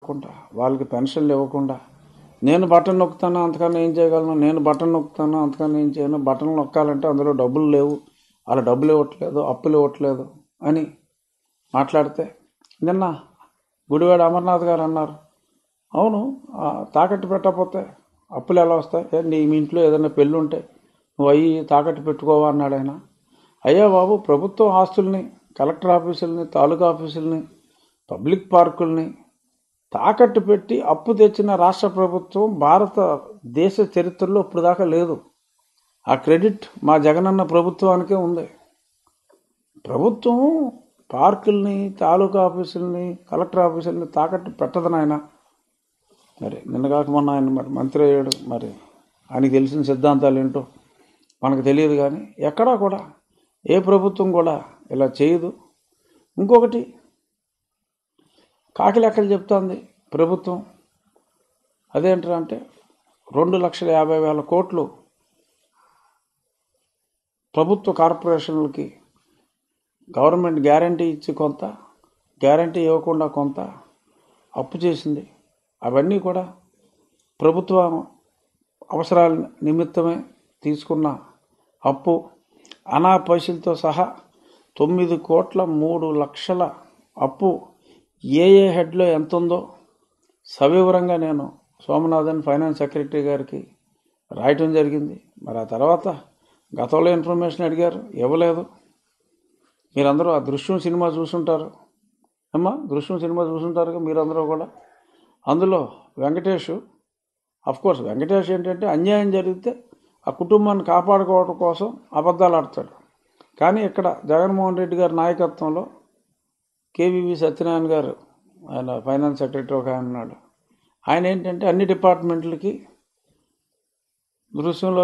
ఇవ్వకుండా వాళ్ళకి పెన్షన్లు ఇవ్వకుండా నేను బటన్ నొక్కుతాను అంతకన్నా ఏం చేయగలను నేను బటన్ నొక్కుతాను అంతకన్నా ఏం చేయను బటన్ నొక్కాలంటే అందులో డబ్బులు లేవు వాళ్ళ డబ్బులు ఇవ్వట్లేదు అప్పులు ఇవ్వట్లేదు అని మాట్లాడితే నిన్న గుడివాడ అమర్నాథ్ గారు అన్నారు అవును ఆ, తాకట్టు పెట్టకపోతే అప్పులు ఎలా వస్తాయి ఏ, నీ మీ ఇంట్లో ఏదైనా పెళ్ళి ఉంటే నువ్వు అయ్యి తాకట్టు పెట్టుకోవా అన్నాడు ఆయన అయ్యా బాబు ప్రభుత్వ ఆస్తుల్ని కలెక్టర్ ఆఫీసుల్ని తాలూకా ఆఫీసుల్ని పబ్లిక్ పార్కుల్ని తాకట్టు పెట్టి అప్పు తెచ్చిన రాష్ట్ర ప్రభుత్వం భారత దేశ చరిత్రలో ఇప్పుడు దాకా లేదు ఆ క్రెడిట్ మా జగనన్న ప్రభుత్వానికే ఉంది ప్రభుత్వం పార్కుల్ని తాలూకా ఆఫీసుల్ని కలెక్టర్ ఆఫీసుల్ని తాకట్టు పెట్టదు నాయన మరి నిన్న కాక మొన్న ఆయన మరి మంత్రి అయ్యాడు మరి ఆయనకి తెలిసిన సిద్ధాంతాలు ఏంటో మనకు తెలియదు కానీ ఎక్కడా కూడా ఏ ప్రభుత్వం కూడా ఇలా చేయదు ఇంకొకటి కాకి లెక్కలు చెప్తోంది ప్రభుత్వం అదేంటంటే రెండు లక్షల యాభై వేల కోట్లు ప్రభుత్వ కార్పొరేషన్లకి గవర్నమెంట్ గ్యారంటీ ఇచ్చి కొంత గ్యారంటీ ఇవ్వకుండా కొంత అప్పు చేసింది అవన్నీ కూడా ప్రభుత్వ అవసరాల నిమిత్తమే తీసుకున్న అప్పు అనా పైసలతో సహా తొమ్మిది కోట్ల మూడు లక్షల అప్పు ఏ ఏ హెడ్లో ఎంత ఉందో సవివరంగా నేను సోమనాథన్ ఫైనాన్స్ సెక్రటరీ గారికి రాయటం జరిగింది మరి ఆ తర్వాత గతంలో ఇన్ఫర్మేషన్ అడిగారు ఇవ్వలేదు మీరందరూ ఆ దృశ్యం సినిమా చూసుంటారు అమ్మా దృశ్యం సినిమా చూసుంటారు మీరందరూ కూడా అందులో వెంకటేష్ కోర్స్ వెంకటేష్ ఏంటంటే అన్యాయం జరిగితే ఆ కుటుంబాన్ని కాపాడుకోవడం కోసం అబద్ధాలు ఆడతాడు కానీ ఇక్కడ జగన్మోహన్ రెడ్డి గారి నాయకత్వంలో కేవీవి సత్యనారాయణ గారు ఆయన ఫైనాన్స్ సెక్రటరీ ఒక ఆయన ఉన్నాడు ఆయన ఏంటంటే అన్ని డిపార్ట్మెంట్లకి దృశ్యంలో